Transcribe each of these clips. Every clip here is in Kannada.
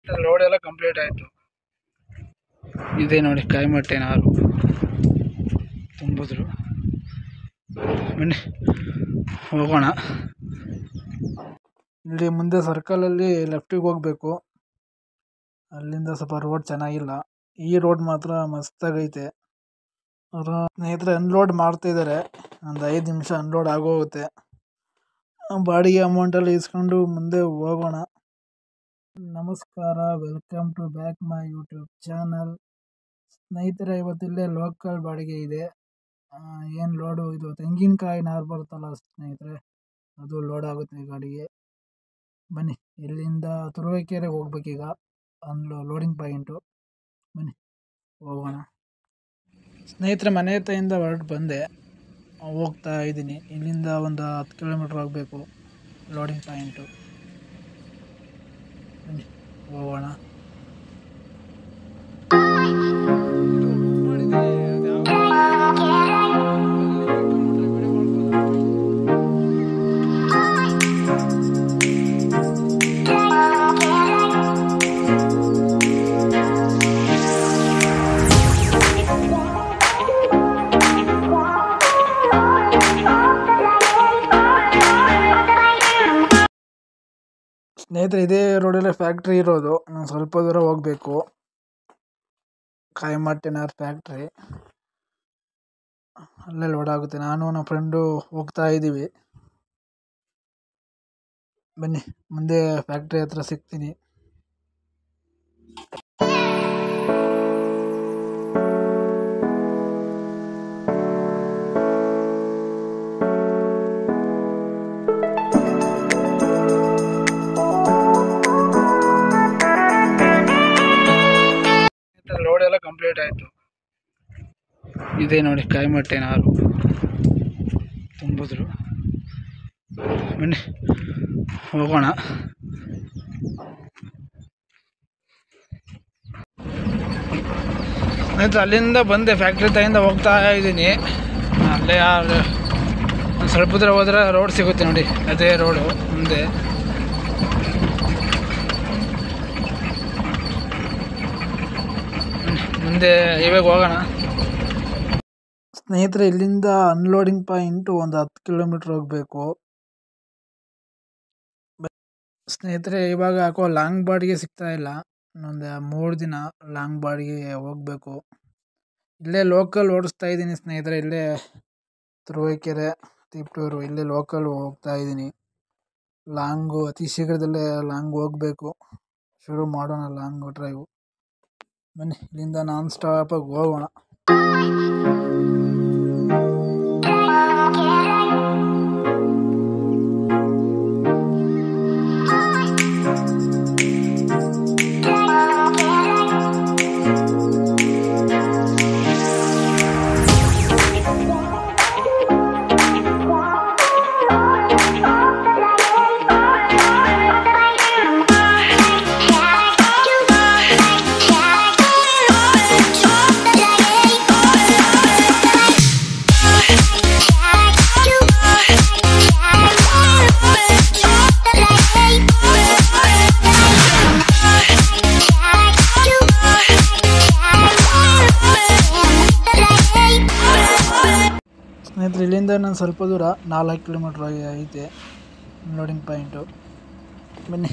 ರೋಡ್ ಎಲ್ಲ ಕಂಪ್ಲೀಟ್ ಆಯಿತು ಇದೆ ನೋಡಿ ಕಾಯಿಮಟ್ಟೆ ನಾರು ತುಂಬಿದ್ರು ಬನ್ನಿ ಹೋಗೋಣ ಇಲ್ಲಿ ಮುಂದೆ ಸರ್ಕಲಲ್ಲಿ ಲೆಫ್ಟಿಗೆ ಹೋಗಬೇಕು ಅಲ್ಲಿಂದ ಸ್ವಲ್ಪ ರೋಡ್ ಚೆನ್ನಾಗಿಲ್ಲ ಈ ರೋಡ್ ಮಾತ್ರ ಮಸ್ತಾಗೈತೆ ಅವರ ಸ್ನೇಹಿತರೆ ಅನ್ಲೋಡ್ ಮಾಡ್ತಿದ್ದಾರೆ ಒಂದು ಐದು ನಿಮಿಷ ಅನ್ಲೋಡ್ ಆಗೋಗುತ್ತೆ ಬಾಡಿಗೆ ಅಮೌಂಟಲ್ಲಿ ಇಸ್ಕೊಂಡು ಮುಂದೆ ಹೋಗೋಣ ನಮಸ್ಕಾರ welcome to back my YouTube channel ಸ್ನೇಹಿತರೆ ಇವತ್ತಿಲ್ಲೇ ಲೋಕಲ್ ಬಾಡಿಗೆ ಇದೆ ಏನು ಲೋಡು ಇದು ತೆಂಗಿನಕಾಯಿ ನಾರು ಬರುತ್ತಲ್ಲ ಸ್ನೇಹಿತರೆ ಅದು ಲೋಡ್ ಆಗುತ್ತೆ ಗಾಡಿಗೆ ಬನ್ನಿ ಇಲ್ಲಿಂದ ತುರುವೇಕೆರೆಗೆ ಹೋಗ್ಬೇಕೀಗ ಅನ್ಲೋ ಲೋಡಿಂಗ್ ಪಾಯಿಂಟು ಬನ್ನಿ ಹೋಗೋಣ ಸ್ನೇಹಿತರೆ ಮನೆ ಹತ್ತಿರದಿಂದ ಹೊರಟು ಬಂದೆ ಹೋಗ್ತಾ ಇದ್ದೀನಿ ಇಲ್ಲಿಂದ ಒಂದು ಹತ್ತು ಕಿಲೋಮೀಟ್ರ್ ಹೋಗಬೇಕು ಲೋಡಿಂಗ್ ಪಾಯಿಂಟು ಬನ್ನಿ ಹೋಗೋಣ ಸ್ನೇಹಿತರೆ ಇದೇ ರೋಡಲ್ಲೇ ಫ್ಯಾಕ್ಟ್ರಿ ಇರೋದು ನಾನು ಸ್ವಲ್ಪ ದೂರ ಹೋಗಬೇಕು ಕಾಯಿಮಟ್ಟೆನಾರ್ ಫ್ಯಾಕ್ಟ್ರಿ ಅಲ್ಲೇ ಲೋಡ್ ಆಗುತ್ತೆ ನಾನು ನಮ್ಮ ಫ್ರೆಂಡು ಹೋಗ್ತಾ ಇದ್ದೀವಿ ಬನ್ನಿ ಮುಂದೆ ಫ್ಯಾಕ್ಟ್ರಿ ಹತ್ರ ಸಿಗ್ತೀನಿ ರೋಡ್ ಎಲ್ಲ ಕಂಪ್ಲೀಟ್ ಆಯಿತು ಇದೆ ನೋಡಿ ಕಾಯಿಮಟ್ಟೆ ನಾರು ತುಂಬಿದ್ರು ಬನ್ನಿ ಹೋಗೋಣ ಸ್ನೇಹಿತರೆ ಅಲ್ಲಿಂದ ಬಂದೆ ಫ್ಯಾಕ್ಟ್ರಿ ತಾಯಿಂದ ಹೋಗ್ತಾ ಇದ್ದೀನಿ ಅಲ್ಲೇ ಒಂದು ಸ್ವಲ್ಪ ದೂರ ಹೋದ್ರೆ ರೋಡ್ ಸಿಗುತ್ತೆ ನೋಡಿ ಅದೇ ರೋಡು ಮುಂದೆ ಮುಂದೆ ಇವಾಗ ಹೋಗೋಣ ಸ್ನೇಹಿತರೆ ಇಲ್ಲಿಂದ ಅನ್ಲೋಡಿಂಗ್ ಪಾಯಿಂಟು ಒಂದು ಹತ್ತು ಕಿಲೋಮೀಟ್ರ್ ಹೋಗಬೇಕು ಸ್ನೇಹಿತರೆ ಇವಾಗ ಯಾಕೋ ಲಾಂಗ್ ಬಾಡಿಗೆ ಸಿಗ್ತಾ ಇಲ್ಲ ಇನ್ನೊಂದು ಮೂರು ದಿನ ಲಾಂಗ್ ಬಾಡಿಗೆ ಹೋಗಬೇಕು ಇಲ್ಲೇ ಲೋಕಲ್ ಓಡಿಸ್ತಾ ಇದ್ದೀನಿ ಸ್ನೇಹಿತರೆ ಇಲ್ಲೇ ತುರುವೇಕೆರೆ ತಿಪ್ಟೂರು ಇಲ್ಲೇ ಲೋಕಲ್ ಹೋಗ್ತಾ ಇದ್ದೀನಿ ಲಾಂಗು ಅತಿ ಶೀಘ್ರದಲ್ಲೇ ಲಾಂಗ್ ಹೋಗಬೇಕು ಶುರು ಮಾಡೋಣ ಲಾಂಗ್ ಡ್ರೈವು ಬನ್ನಿ ಇಲ್ಲಿಂದ ನಾನ್ ಸ್ಟಾಪಾಗಿ ಹೋಗೋಣ ಸ್ನೇಹಿತರೆ ಇಲ್ಲಿಂದ ನಾನು ಸ್ವಲ್ಪ ದೂರ ನಾಲ್ಕು ಕಿಲೋಮೀಟ್ರ್ ಐತೆ ಲೋಡಿಂಗ್ ಪಾಯಿಂಟು ಬನ್ನಿ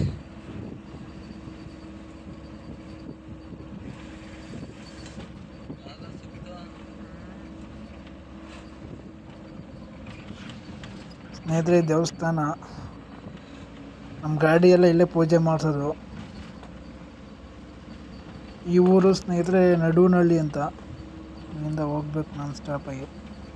ಸ್ನೇಹಿತರೆ ದೇವಸ್ಥಾನ ನಮ್ಮ ಗಾಡಿಯೆಲ್ಲ ಇಲ್ಲೇ ಪೂಜೆ ಮಾಡಿಸೋದು ಈ ಊರು ಸ್ನೇಹಿತರೆ ನಡುವನಹಳ್ಳಿ ಅಂತ ಇಲ್ಲಿಂದ ಹೋಗ್ಬೇಕು ನಾನ್ ಸ್ಟಾಪಾಗಿ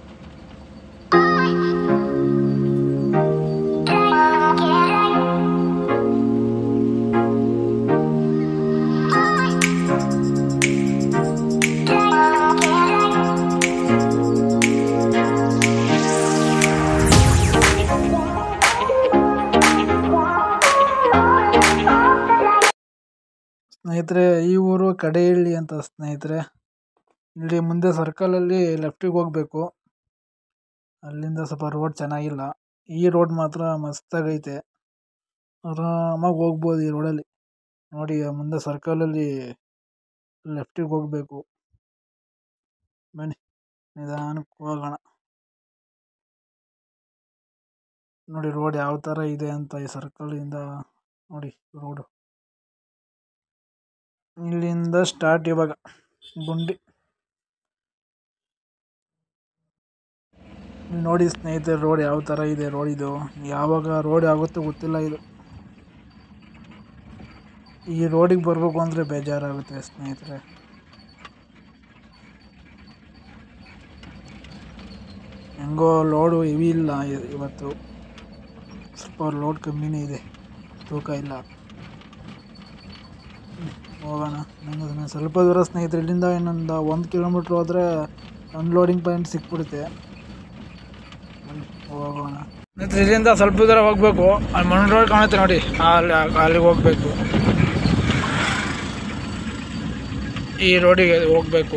ಸ್ನೇಹಿತರೆ ಈ ಊರು ಕಡೆಹಳ್ಳಿ ಅಂತ ಸ್ನೇಹಿತರೆ ಇಲ್ಲಿ ಮುಂದೆ ಸರ್ಕಲಲ್ಲಿ ಲೆಫ್ಟಿಗೆ ಹೋಗಬೇಕು ಅಲ್ಲಿಂದ ಸ್ವಲ್ಪ ರೋಡ್ ಚೆನ್ನಾಗಿಲ್ಲ ಈ ರೋಡ್ ಮಾತ್ರ ಮಸ್ತಾಗೈತೆ ಆರಾಮಾಗಿ ಹೋಗ್ಬೋದು ಈ ರೋಡಲ್ಲಿ ನೋಡಿ ಆ ಮುಂದೆ ಸರ್ಕಲಲ್ಲಿ ಲೆಫ್ಟಿಗೆ ಹೋಗಬೇಕು ಬನ್ನಿ ನಿಧಾನಕ್ಕೆ ಹೋಗೋಣ ನೋಡಿ ರೋಡ್ ಯಾವ ಥರ ಇದೆ ಅಂತ ಈ ಸರ್ಕಲಿಂದ ನೋಡಿ ರೋಡು ಇಲ್ಲಿಂದ ಸ್ಟಾರ್ಟ್ ಇವಾಗ ಗುಂಡಿ ಇಲ್ಲಿ ನೋಡಿ ಸ್ನೇಹಿತರೆ ರೋಡ್ ಯಾವ ಥರ ಇದೆ ರೋಡ್ ಇದು ಯಾವಾಗ ರೋಡ್ ಆಗುತ್ತೋ ಗೊತ್ತಿಲ್ಲ ಇದು ಈ ರೋಡಿಗೆ ಬರಬೇಕು ಅಂದರೆ ಬೇಜಾರಾಗುತ್ತೆ ಸ್ನೇಹಿತರೆ ಹೆಂಗೋ ಲೋಡು ಹೆವಿ ಇಲ್ಲ ಇ- ಇವತ್ತು ಸ್ವಲ್ಪ ಲೋಡ್ ಕಮ್ಮಿನೇ ಇದೆ ತೂಕ ಇಲ್ಲ ಹ್ಮ್, ಹೋಗೋಣ ನಂಗೆ ಸ್ವಲ್ಪ ದೂರ ಸ್ನೇಹಿತರೆ ಇಲ್ಲಿಂದ ಇನ್ನೊಂದು ಒಂದು ಕಿಲೋಮೀಟ್ರ್ ಹೋದರೆ ಅನ್ಲೋಡಿಂಗ್ ಪಾಯಿಂಟ್ ಸಿಕ್ಬಿಡುತ್ತೆ ಬನ್ನಿ, ಹೋಗೋಣ ಸ್ನೇಹಿತರೆ ಇಲ್ಲಿಂದ ಸ್ವಲ್ಪ ದೂರ ಹೋಗಬೇಕು ಅಲ್ಲಿ ಮಣ್ಣು ರೋಡ್ ಕಾಣುತ್ತೆ ನೋಡಿ ಅಲ್ಲಿ ಅಲ್ಲಿಗೆ ಹೋಗಬೇಕು ಈ ರೋಡಿಗೆ ಹೋಗಬೇಕು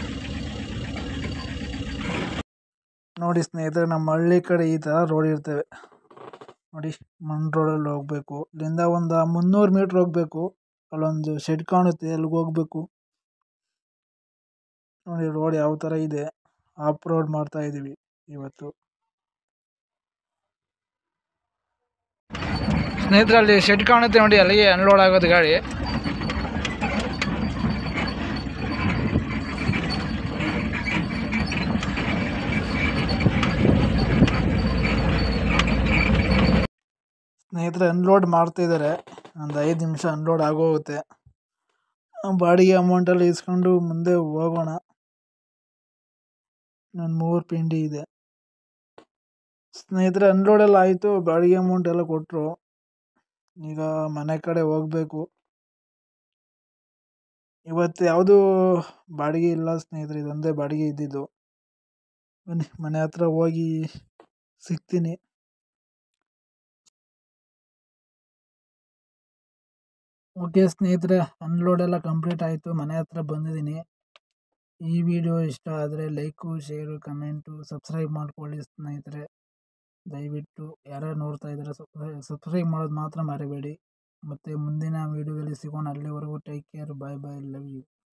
ನೋಡಿ ಸ್ನೇಹಿತರೆ ನಮ್ಮ ಹಳ್ಳಿ ಕಡೆ ಈ ಥರ ರೋಡ್ ಇರ್ತವೆ ನೋಡಿ ಮಣ್ಣು ರೋಡಲ್ಲಿ ಹೋಗಬೇಕು ಇಲ್ಲಿಂದ ಒಂದು ಮುನ್ನೂರು ಮೀಟ್ರ್ ಹೋಗಬೇಕು ಅಲ್ಲೊಂದು ಶೆಡ್ ಕಾಣುತ್ತೆ ಅಲ್ಲಿಗೆ ಹೋಗಬೇಕು ನೋಡಿ ರೋಡ್ ಯಾವ ಥರ ಇದೆ ಆಫ್ ರೋಡ್ ಮಾಡ್ತಾ ಇದ್ದೀವಿ ಇವತ್ತು ಸ್ನೇಹಿತರೆ ಅಲ್ಲಿ ಶೆಡ್ ಕಾಣುತ್ತೆ ನೋಡಿ ಅಲ್ಲಿಗೆ ಅನ್ಲೋಡ್ ಆಗೋದು ಗಾಡಿ ಸ್ನೇಹಿತರೆ ಅನ್ಲೋಡ್ ಮಾಡ್ತಿದ್ದಾರೆ ಒಂದು ಐದು ನಿಮಿಷ ಅನ್ಲೋಡ್ ಆಗೋಗುತ್ತೆ ಬಾಡಿಗೆ ಅಮೌಂಟಲ್ಲಿ ಇಸ್ಕೊಂಡು ಮುಂದೆ ಹೋಗೋಣ ನನ್ನ ಮೂರು ಪಿಂಡಿ ಇದೆ ಸ್ನೇಹಿತರೆ ಅನ್ಲೋಡ್ ಎಲ್ಲ ಆಯಿತು ಬಾಡಿಗೆ ಅಮೌಂಟ್ ಎಲ್ಲ ಕೊಟ್ಟರು ಈಗ ಮನೆ ಕಡೆ ಹೋಗಬೇಕು ಇವತ್ತು ಯಾವುದೂ ಬಾಡಿಗೆ ಇಲ್ಲ ಸ್ನೇಹಿತರೆ ಇದೊಂದೇ ಬಾಡಿಗೆ ಇದ್ದಿದ್ದು ಬನ್ನಿ ಮನೆ ಹತ್ರ ಹೋಗಿ ಸಿಗ್ತೀನಿ ಓಕೆ ಸ್ನೇಹಿತರೆ ಅನ್ಲೋಡ್ ಎಲ್ಲ ಕಂಪ್ಲೀಟ್ ಆಯಿತು ಮನೆ ಹತ್ರ ಬಂದಿದ್ದೀನಿ ಈ ವಿಡಿಯೋ ಇಷ್ಟ ಆದರೆ ಲೈಕು ಶೇರು ಕಮೆಂಟು ಸಬ್ಸ್ಕ್ರೈಬ್ ಮಾಡ್ಕೊಳ್ಳಿ ಸ್ನೇಹಿತರೆ ದಯವಿಟ್ಟು ಯಾರ್ಯಾರು ನೋಡ್ತಾ ಇದ್ದಾರೆ ಸಬ್ಸ್ಕ್ರೈಬ್ ಮಾಡೋದು ಮಾತ್ರ ಮರಿಬೇಡಿ ಮತ್ತು ಮುಂದಿನ ವೀಡಿಯೋದಲ್ಲಿ ಸಿಗೋಣ ಅಲ್ಲಿವರೆಗೂ take care bye bye love you